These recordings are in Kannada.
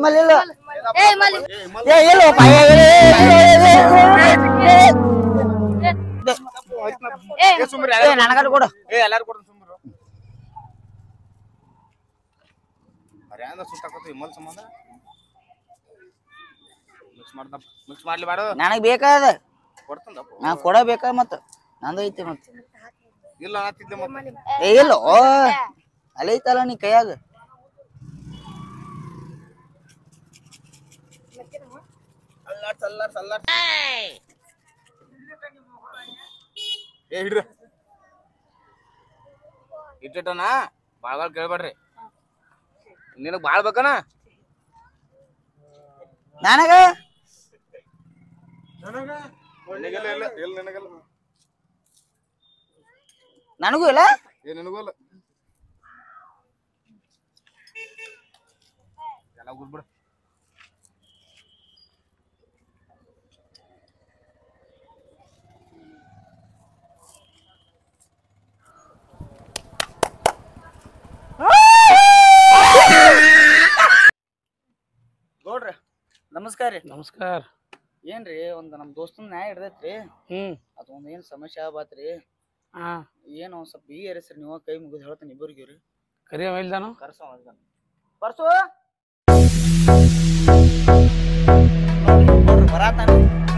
ಮಲ್ಲಿ ಇಲ್ಲ ಏ ಮಲ್ಲಿ ಏ ಇಲ್ಲಪ್ಪ ಏ, ಏ, ಏ, ಏ, ಏ, ಏ, ಏ ಏ ಸುಮ್ರಿ ಏ ನನಗದು ಕೊಡು ಏ ಎಲ್ಲಾರು ಕೊಡ್ತೀನಿ ಸುಮ್ರು ಮರ್ಯಾದ ಸುತ್ತಾಕೋತ ವಿಮಲ್ ಸಂಬಂಧ ಮಿಕ್ಸ್ ಮಾಡ್ದಪ್ಪ ಮಿಕ್ಸ್ ಮಾಡ್ಲಿ ಬಾಡು ನನಗ್ ಬೇಕಾದ ಕೊಡ್ತಂದಪ್ಪ ನಾ ಕೊಡಬೇಕ ಮತ್ತ ನಂದು ಐತಿ ಮತ್ತ ಇಲ್ಲ ಅನ್ನತ್ತಿದ್ದೆ ಮತ್ತೆ ಏ ಇಲ್ಲೋ ಅಲ್ಲೇ ಐತಲ್ಲ ನೀ ಕೈಯಾಗ ಅಲ್ಲಾಡ್ಸ್ ಅಲ್ಲಾಡ್ಸ್ ಅಲ್ಲಾಡ್ಸ್ ಏ ಹಿಡ್ರಿ ಇಟ್ಟಿಟ್ಟನ ಬಾಳ್ ಬಾಳ್ ಕೇಳ್ಬೇಡ್ರಿ ನಿನಗ್ ಬಾಳ್ ಬೇಕನ ನನಗ ನಿನಗೆಲ್ಲ ಇಲ್ಲ ಇಲ್ಲ ನಿನಗೆಲ್ಲ ನನಗೂ ಇಲ್ಲ ಏ ನಿನಗೂ ಇಲ್ಲ ಎಲ್ಲ ಗುಡ್ಬಿಡು ನೋಡ್ರಿ ನಮಸ್ಕಾರ ರೀ ನಮಸ್ಕಾರ ಏನ್ರಿ ಒಂದ್ ನಮ್ ದೋಸ್ತನ ನ್ಯಾಯ ಹಿಡ್ದೈತ್ರಿ ಹ್ಮ್ ಅದೊಂದ್ ಏನ್ ಸಮಸ್ಯೆ ಆಗಬಾತ್ರಿ ಹಾ ಏನು ಒಂದ್ ಸ್ವಲ್ಪ ಈ ಸರ್ ನೀವು ಕೈ ಮುಗಿದು ಹೇಳ್ತಾನೆ ಇಬ್ಬರಿಗೆ ರೀ ಕರಿಯ ಮೈಲ್ದಾನು ಕರ್ಸೋ ಬರ್ಸು ಬರಾತಾನ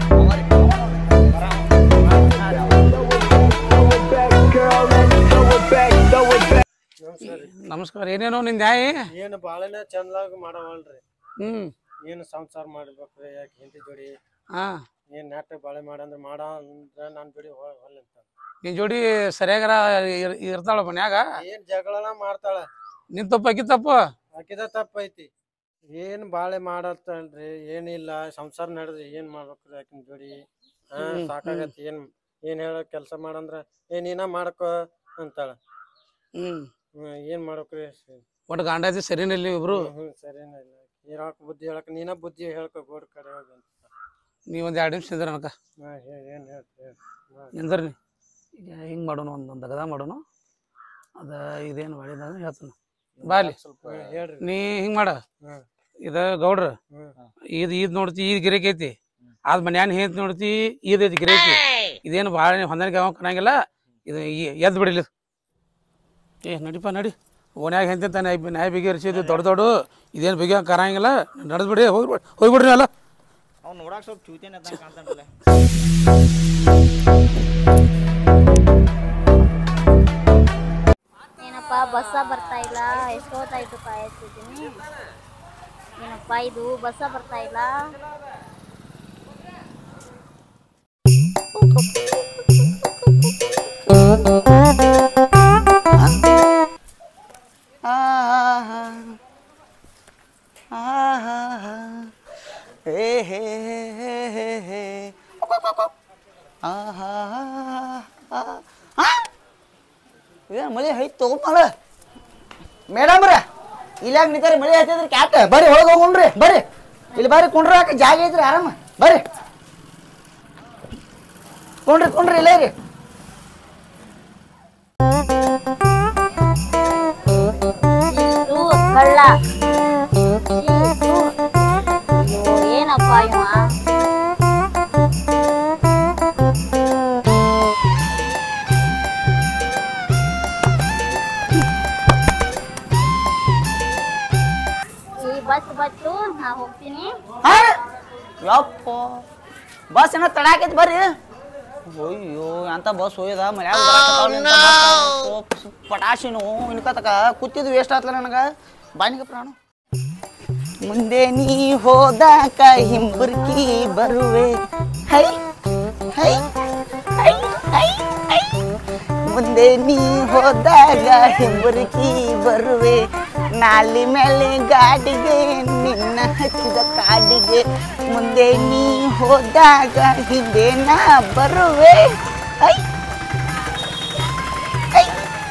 ನಮಸ್ಕಾರ ಏನೇನೋ ನಿನ್ ನ್ಯಾಯ ಏನು ಬಾಳೆನ ಚಂದಾಗ ಮಾಡವಲ್ರಿ ಹ್ಮ್ ಏನು ಸಂಸಾರ ಮಾಡ್ಬೇಕ್ರಿ ಯಾಕೆ ಹೆಂಡತಿ ಜೋಡಿ ಹಾ ಏನ್ ನಾಟ ಬಾಳೆ ಮಾಡಂದ್ರ ಮಾಡ ಅಂದ್ರ ನಾನ್ ಜೋಡಿ ಹೊಲ್ ಅಂತ ನಿನ್ ಜೋಡಿ ಸರಿಯಾಗರ ಇರ್- ಇರ್ತಾಳ ಮನ್ಯಾಗ ಏನ್ ಜಗಳನ ಮಾಡ್ತಾಳ ನಿನ್ ತಪ್ಪು ಆಕಿ ತಪ್ಪು ಆಕಿದ ತಪ್ಪೈತಿ ಏನ್ ಬಾಳೆ ಮಾಡತ್ತಲ್ರಿ ಏನಿಲ್ಲ ಸಂಸಾರ ನಡೆದ್ರಿ ಏನ್ ಮಾಡ್ಬೇಕ್ರಿ ಆಕಿನ ಜೋಡಿ ಹಾ ಹ್ಮ್, ಸಾಕಾಗತ್ತೆ ಏನ್ ಏನ್ ಹೇಳ ಕೆಲ್ಸ ಮಾಡಂದ್ರ ಏ ನೀನ ಮಾಡ್ಕೋ ಅಂತಾಳ ಹ್ಮ್ ಹ್ಮ್, ಏನ್ ಮಾಡ್ಬೇಕ್ರಿ ಒಟ್ಟು ಗಂಡಾದಿ ಸರಿನಲ್ಲಿ ಇಬ್ರು ಹ್ಮ್, ಹ್ಮ್ ಸರಿನ ಇಲ್ಲ ಹೇಳಕ್ ಬುದ್ಧಿ ಹೇಳಕ್ ನೀನ ಬುದ್ಧಿ ಹೇಳ್ಕೊ ಗೋಡ್ ಕಡೆ ಹೋಗಿ ಅಂತ ನೀ ಒಂದ್ ಎರಡು ನಿಮಿಷ ನಿಂದ್ರ ಅನಕ ಹಾ ಹೇಳ್ ಏನ್ ಹೇಳ್ತಿ ನಿಂದ್ರ ನೀ ಈಗ ಹಿಂಗ್ ಮಾಡೋನು ಒಂದ್ ಒಂದ್ ದಗದ ಮಾಡೋನು ಅದ ಇದೇನು ಒಳ್ಳೇದ ಹೇಳ್ತಾನ ಬಾಲಿ ಹ್ಮ್, ಹೇಳ್ರಿ ನೀ ಹಿಂಗ್ ಮಾಡ ಹ್ಮ್. ಇದ ಗೌಡ್ರ ಹ್ಮ್. ಈದ್ ಈದ್ ನೋಡ್ತಿ ಈದ್ ಗಿರೇಕ್ ಐತಿ ಅದ್ ಮನ್ಯಾನ್ ಹೇಂತ್ ನೋಡ್ತಿ ಈದ್ ಐತಿ ಗಿರೇಕಿ ಇದೇನು ಭಾಳ ಹೊಂದಾಣಿಕೆ ಅವ ಕಾಣಂಗಿಲ್ಲ ಇದು ಈ- ಎದ್ದ್ ಬಿಡಿಲ್ಲ ಏ ನಡಿಪ ನಡಿ ಓನ್ಯಾಗ ಹೆಂತ ನ್ಯಾಯ ನ್ಯಾಯ ಬಗೆಹರಿಸಿದ್ದು ದೊಡ್ಡ ದೊಡ್ಡ ಇದೇನು ಬಗೆ ಕರಂಗಿಲ್ಲ ನಡೆದ್ ಬಿಡಿ ಹೋಗ್ಬಿಡಿ ಹೋಗ್ಬಿಡ್ರಿ ಅಲ್ಲ ಅವ್ನು ನೋಡಕ್ ಸ್ವಲ್ಪ ಚೂತೇನೆ ಕಾಣ್ತಾನಲ್ಲ ಏನಪ್ಪ ಬಸ್ಸ ಬರ್ತಾ ಇಲ್ಲ ಎಷ್ಟೊತ್ತಾಯ್ತು ಕಾಯತ್ತಿದ್ದೀನಿ ಏನಪ್ಪ ಇದು ಬಸ್ಸ ಬರ್ತಾ ಇಲ್ಲ ಹೇ ಹೇ ಹೇ ಹೇ ಹೇ ಏನು ಮಳೆ ಐತ್ ತಗೊಂಬಲ್ಲ ಮೇಡಮ್ರ ಇಲ್ಲಾಗ ನಿಂತಾರೆ ಮಳೆ ಹತ್ತಿದ್ರಿ ಕ್ಯಾಟ್ ಬರ್ರಿ ಒಳಗೆ ಹೋಗೋಣ್ರಿ ಬರ್ರಿ ಇಲ್ಲಿ ಬರ್ರಿ ಕುಂಡ್ರಾಕ ಜಾಗ ಐತ್ರಿ ಆರಾಮ ಬರ್ರಿ ಕುಂಡ್ರಿ ಕುಂಡ್ರಿ ಇಲ್ಲೇ ರೀ ಇದು ಕಳ್ಳ ಇದು. ಅಯ್ಯೋ, ಏನಪ್ಪ ಇವ ಈ ಬಸ್ ಬತ್ತು ನಾ ಹೋಗ್ತೀನಿ ಹಾ? ಯಪ್ಪ ಬಸ್ ಏನೋ ತಡಾಕೈತಿ ಬರ್ರಿ ಅಯ್ಯೋ ಅಂತ ಬಸ್ ಹೋಯ್ದ ಮನ್ಯಾಗ ಪಟಾಶಿನು ಇನ್ಕತಕ ಕೂತಿದ್ದು ವೇಸ್ಟ್ ಆತ್ಲ ನನಗ ಬಾನಿಗೆ ಪ್ರಾಣ ಮುಂದೆ ನೀ ಹೋದಾಕ ಹಿಂಬುರ್ಕಿ ಬರುವೆ ಹೈ ಹೈ ಹೈ ಹೈ ಹೈ ಮುಂದೆ ನೀ ಹೋದಾಗ ಹಿಂಬುರ್ಕಿ ಬರುವೆ ನಾಲಿ ಮೇಲೆ ಗಾಡಿಗೆ ನಿನ್ನ ಹಚ್ಚಿದ ಕಾಡಿಗೆ ಮುಂದೆ ನೀ ಹೋದಾಗ ಹಿಂದೆ ನಾ ಬರುವೆ ಐ ಐ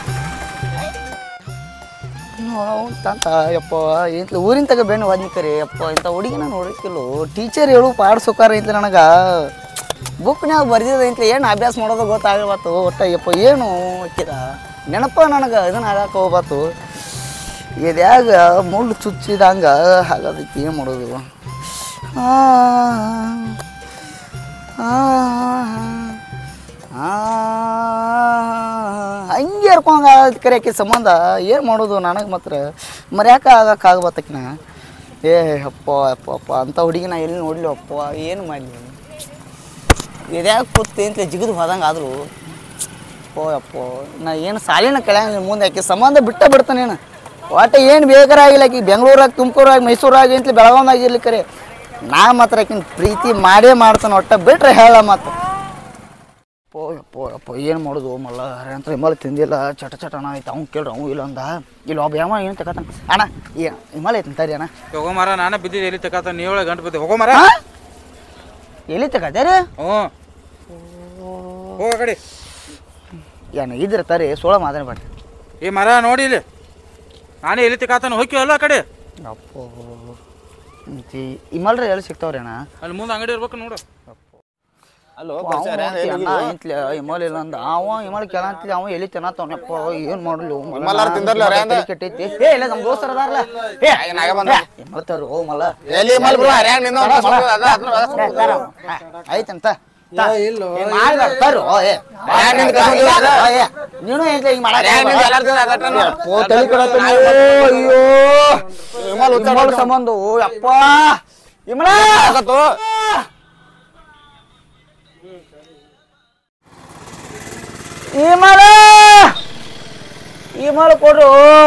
ತಂತ ಯಪ್ಪ ಇಂತ ಊರಿನ ತಗ ಬೆಣ್ಣು ವಾದ್ನಿಕರಿ ಯಪ್ಪ ಇಂಥ ಹುಡುಗಿನ ನೋಡಿಕಿಲ್ಲೋ ಟೀಚರ್ ಹೇಳು ಪಾಡ್ಸೋಕಾರ ಇಂತ ನನಗ ಬುಕ್ನ್ಯಾಗ ಬರ್ದಿದ ಇಂತ ಏನು ಅಭ್ಯಾಸ ಮಾಡೋದು ಗೊತ್ತಾಗಬಾತು ಒಟ್ಟ ಯಪ್ಪ ಏನು ಹಾಕಿದ ನೆನಪ ನನಗೆ ಇದನ್ನ ಆಗಕ್ಕೆ ಹೋಗ್ಬಾತು ಎದ್ಯಾಗ ಮುಳ್ಳು ಚುಚ್ಚಿದಂಗ ಹಾಗಾದೈತಿ ಏನು ಮಾಡೋದು ಆ, ಆ, ಆ, ಹಂಗೆ ಇರ್ಕೊಂಗ ಕರೆಯಕ್ಕೆ ಸಂಬಂಧ ಏನು ಮಾಡೋದು ನನಗೆ ಮಾತ್ರ ಮರ್ಯಾಕ ಆಗಕ್ಕೆ ಆಗ್ಬತ್ತಕಿನ ಏ ಅಪ್ಪ ಅಪ್ಪ ಅಪ್ಪ ಅಂಥ ಹುಡುಗಿ ನಾ ಎಲ್ಲಿ ನೋಡ್ಲಿ ಅಪ್ಪ ಏನು ಮಾಡಲಿ ಇದ್ಯಾಕೆ ಕೂತಿ ಅಂತ ಜಿಗಿದು ಹೋದಂಗೆ ಆದರೂ ಓ ಅಪ್ಪ ನಾ ಏನು ಸಾಲಿನ ಕೆಳಂಗ ಮುಂದೆ ಆಕಿ ಸಂಬಂಧ ಬಿಟ್ಟ ಬಿಡ್ತಾನೇನು ಒಟ್ಟು ಏನು ಬೇಕಾರಾಗಿಲ್ಲ ಆಕಿ ಬೆಂಗಳೂರಾಗ ತುಮಕೂರಾಗ ಮೈಸೂರಾಗ ಇಂತಲಿ ಬೆಳಗಾವ್ದಾಗ ಇರ್ಲಿ ಕರೆ ನಾ ಮಾತ್ರ ಆಕಿನ ಪ್ರೀತಿ ಮಾಡೇ ಮಾಡ್ತಾನೆ ಒಟ್ಟ ಬಿಟ್ರೆ ಹೇಳ ಮತ್ತು ಪೋ ಯಪ್ಪ ಯಪ್ಪ ಏನು ಮಾಡೋದು ಮಲ್ಲ ಅಂತ ಹಿಮಾಲ ತಿಂದಿಲ್ಲ ಚಟ ಚಟನ ಆಯ್ತು ಅವ್ನು ಕೇಳ್ರಿ ಅವ್ನು ಇಲ್ಲ ಅಂದ ಇಲ್ಲ ಒಬ್ಬ ಯಾವ ಏನು ತಗತಾನ ಅಣ್ಣ ಈ ಹಿಮಾಲ ಐತೆ ತರಿ ಅಣ್ಣ ಹೋಗೋ ಮರ ನಾನು ಬಿದ್ದಿದ್ದೆ ಎಲ್ಲಿ ತಕಾತ ನೀವಳೆ ಗಂಟು ಬಿದ್ದೆ ಹೋಗೋ ಮರ ಹಾ? ಎಲ್ಲಿ ತಗತ್ಯಾರಿ ಹ್ಞೂ ಹೋಗ ಕಡೆ ಏನು ಇದ್ರೆ ತರಿ ಸೋಳ ಮಾತಾಡ್ಬೇಡ್ರಿ ಈ ಮರ ನೋಡಿ ಇಲ್ಲಿ ನಾನೇ ಎಲ್ಲಿ ತಕಾತಾನ ಹೋಗಿ ಅಲ್ಲ ಆ ಕಡೆ ಅಪ್ಪೋ ಹಿಮಾಲ್ರಿ ಎಲ್ಲಿ ಸಿಗ್ತಾವ್ರಿ ಅಣ್ಣ ಅಲ್ಲಿ ಮುಂದೆ ಅಂಗಡಿ ಇರ್ಬೇಕು ನೋಡು ಅಲ್ಲೋ ಹಿಮಾಲ ಇಲ್ಲ ಅಂದ ಅವ ಹಿಮಾಲ ಕೇಳಂತಿದ್ದ ಅವ ಎಲ್ಲಿ ತಿನ್ನತ್ತವನಪ್ಪ ಏನ್ ಮಾಡಲು ಹಿಮಾಲಯ್ ತಿಂದರ್ಲ ಅವ್ರ್ ಹ್ಯಾಂಗ? ಕೆಟ್ಟೈತಿ ಏ ಇಲ್ಲ ನಮ್ಮ ದೋಸ್ತರ ಅದಾರಲ್ಲ ಏ ನಾಗ ಬಂದ. ಹಿಮಾಲ್ತಾರು ಓ ಮಲ್ಲ ಎಲ್ಲಿ ಮಲ್ ಬಿಡು ಹರ್ಯಾಗ ನಿಂದ ಒಂದ್ ಸ್ವಲ್ಪ ಅದ ಅದ್ನ ಅದ ಸ್ವಲ್ಪ. ಏ, ತಾರ. ಹಾ, ಆಯ್ತಂತ ತಾ. ಏ, ಇಲ್ಲೋ, ಏ, ಮಾಡ್ಬೇಡ, ತರು, ಓ, ಏ. ಹರ್ಯಾಗ ನಿಂದ ಕರ್ಕೊಂಡ್ ಇಲ್ಲ, ಹೋಗ್ಯಾರ. ಓ, ಏ. ನೀನು ಏನ್ಲ ಹಿಂಗ್ ಮಾಡಕ್ ಹರ್ಯಾಗ ನಿಂದ ಹೋಗ್ಬೇಡ. ಎಲ್ಲಾರ್ ತಿಂದ ಅದಟ್ಟ ನೋಡು. ಓ, ತಲೆ ಕೆಡತ್ತೆ ನೀವು. ಅಯ್ಯೋ ಹಿಮಾಲ್ ಉಚ್ಚಾರ ಹಿಮಾಲ್ ಮಾಡ್ತಾವ. ಸಂಬಂಧ ಓ ಯಪ್ಪ ಹಿಮಲ ಆಗತ್ತೋ? ಹಿಮಾಲ ಹಿಮಾಲ ಕೊಡ್ರು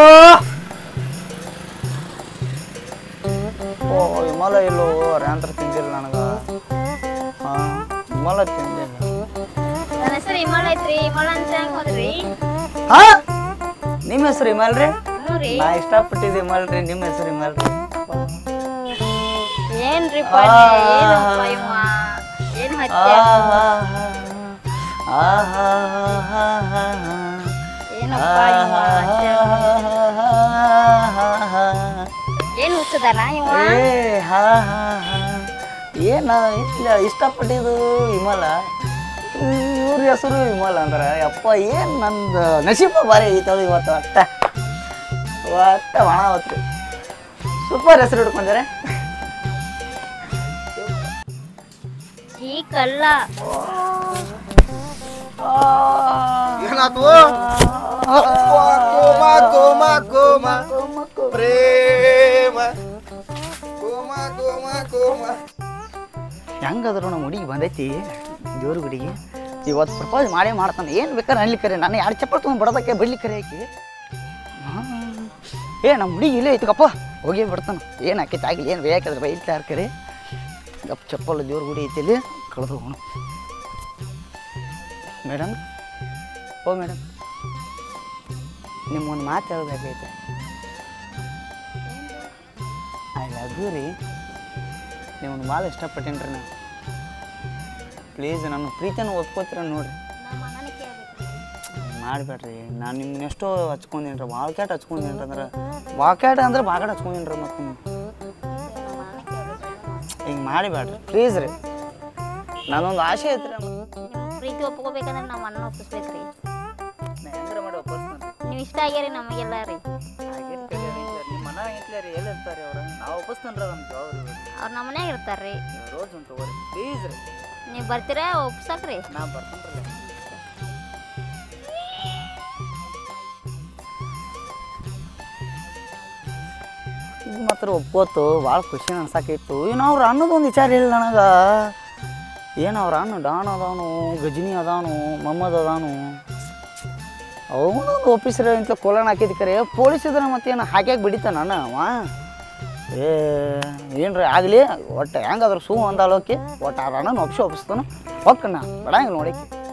ಓ ಹಿಮಾಲ ಇಲ್ಲೋ ರ್ಯಾಂತ್ರ ತಿಂದಿಲ್ಲ ನನಗ ಹಾ ಹಿಮಾಲ ತಿಂದಿಲ್ಲ ನನ್ನ ಹೆಸರು ಹಿಮಾಲ ಐತ್ರಿ ಹಿಮಾಲ ಅಂತ ಹೆಂಗ್ ಹೋದ್ರಿ ಹಾ ನಿಮ್ಮ ಹೆಸರು ಹಿಮಾಲ್ ರೀ ಹ್ಞೂ ರೀ ನಾ ಇಷ್ಟಪಟ್ಟಿದ್ದೆ ಹಿಮಾಲ್ ರೀ ನಿಮ್ಮ ಹೆಸರು ಹಿಮಾಲ್ ರೀ ಏನ್ರಿ ಏನಪ್ಪ ಇವ ಏನ್ ಹತ್ಯ ಏನಪ್ಪ ಇವ ಹತ್ಯ? ಏನ್ ಹುಚ್ಚದಾನ ಇವ ಏನ ಇಲ್ಲ ಇಷ್ಟಪಟ್ಟಿದ್ದು ಹಿಮಾಲ ಇವ್ರ ಹೆಸರು ಹಿಮಾಲ ಅಂದ್ರ ಯಪ್ಪ ಏನ್ ನಂದು ನಸೀಬ ಬಾರಿ ಐತವ ಇವತ್ತು ಒಟ್ಟ ಒಟ್ಟ ಒಣ ಹೊತ್ರಿ ಸೂಪರ್ ಹೆಸರು ಹಿಡ್ಕೊಂಡ್ರೆ ಈ ಕಲ್ಲ ಏನಾತು? ಕೋಮ ಕೋಮ ಕೋಮ ಪ್ರೇಮ ಕೋಮ ಕೋಮ ಕೋಮ ಹೆಂಗಾದ್ರು ನಮ್ಮ ಹುಡುಗಿ ಬಂದೈತಿ ದೇವ್ರ ಗುಡಿಗೆ ಇವತ್ತು ಪ್ರಪೋಸ್ ಮಾಡೇ ಮಾಡ್ತಾನೆ ಏನು ಬೇಕಾದ್ರೆ ಅನ್ಲಿ ಕರೆ ನಾನು ಎರಡು ಚಪ್ಪಲ್ ತೊಗೊಂಡು ಬಡದಕ್ಕೆ ಬಿಡ್ಲಿ ಕರೆ ಆಕಿ ಹಾ. ಏ ನಮ್ಮ ಹುಡುಗಿ ಇಲ್ಲೇ ಐತಕಪ್ಪ ಹೋಗಿ ಬಿಡ್ತಾನೆ ಏನು ಆಕೈತೆ ಆಗಲಿ ಏನು ಬೇಕಾದ್ರೆ ಬೈತಾರೆ ಕರೆ ಗಪ್ ಚಪ್ಪಲ್ ದೇವ್ರ ಗುಡಿ ಐತಿ ಇಲ್ಲಿ ಕಳೆದು ಹೋಗೋಣ ಮೇಡಮ್ ಓ ಮೇಡಮ್ ನಿಮ್ಮೊಂದು ಮಾತು ಹೇಳ್ಬೇಕಾಯ್ತೆ ಐ ಲವ್ ಯು ರೀ ನಿಮ್ಮನ್ನು ಭಾಳ ಇಷ್ಟಪಟ್ಟೇನಿ ರೀ ನಾನು ಪ್ಲೀಸ್ ನನ್ನ ಪ್ರೀತಿಯನ್ನು ಒಪ್ಕೋತೀರ ನೋಡ್ರಿ ನಮ್ಮ ಅಣ್ಣನ ಕೇಳ್ಬೇಕ್ರಿ ಮಾಡಬೇಡ್ರಿ ನಾನು ನಿಮ್ಮನ್ನ ಎಷ್ಟೋ ಹಚ್ಕೊಂಡೇನಿ ರೀ ಭಾಳ ಕ್ಯಾಟ್ ಹಚ್ಕೊಂಡೇನಿ ಅಂದ್ರೆ ಭಾಳ ಕ್ಯಾಟ್ ಅಂದ್ರೆ ಭಾಳ ಹಚ್ಕೊಂಡೇನಿ ರೀ ಮತ್ತೆ ನಮ್ಮ ಅಣ್ಣನ ಕೇಳ್ಬೇಕ್ರಿ ಹಿಂಗೆ ಮಾಡಿಬೇಡ್ರಿ ಪ್ಲೀಸ್ ರೀ ನಾನೊಂದು ಆಸೆ ಐತ್ರಿ ನಿಮ್ ಪ್ರೀತಿ ಒಪ್ಕೋಬೇಕಂದ್ರೆ ನಮ್ಮ ಅಣ್ಣ ಒಪ್ಪಿಸ್ಬೇಕ್ರಿ ಹೆಂಗಾರ ಮಾಡಿ ಒಪ್ಪಿಸ್ತಾನೆ ನೀವು ಇಷ್ಟ ಆಗ್ಯಾರಿ ನಮಗೆಲ್ಲ ರೀ ನಿಮ್ಮ ಮನ ಐತ್ಲೆ ರೀ ಎಲ್ಲಿ ಇರ್ತಾರೆ ಅವ್ರು ನಾವು ಒಪ್ಪಿಸ್ತಾನೆ ರೀ ನಮ್ಮ ಜವಾಬ್ದಾರಿ ಅವ್ರು ನಮ್ಮ ಮನ್ಯಾಗ ಇರ್ತಾರ್ರಿ ರೋಜ್ ಉಂಟು ತಗೋರಿ ಪ್ಲೀಸ್ ರೀ ನೀವು ಬರ್ತೀರಾ ಒಪ್ಸಕ್ರಿ ನಾ ಬರ್ತೀನಿ ರೀ ಇದು ಮಾತ್ರ ಒಪ್ಕೋತು ಭಾಳ ಖುಷಿ ಅನ್ಸಾಕಿತ್ತು ಏನು ಅವ್ರ ಅನ್ನೋದೊಂದು ವಿಚಾರ ಇಲ್ಲ ನನಗೆ ಏನು ಅವ್ರ ಅಣ್ಣ ಡಾನ್ ಅದಾನು ಗಜನಿ ಅದಾನು ಮೊಹಮ್ಮದ್ ಅದಾನು ಅವನೊಂದು ಒಪ್ಪಿಸ್ರ ಇಂತ ಕೋಲನ್ ಹಾಕಿದ್ ಕರೆ ಪೊಲೀಸ್ ಇದ್ರೆ ಮತ್ತೇನು ಹಾಕ್ಯಾಕೆ ಬಿಡಿತಾನ ಅಣ್ಣ ಅವ ಏ ಏನ್ರಿ ಆಗಲಿ ಒಟ್ಟು ಹೆಂಗಾದ್ರು ಸೂ ಅಂದಾಳೋಕೆ ಒಟ್ಟು ಆ ಅಣ್ಣನ ಒಪ್ಸಿ ಒಪ್ಪಿಸ್ತಾನು ಹೊಕ್ಕಣ್ಣ ಬಡಂಗಿಲ್ಲ ನೋಡಕ್ಕೆ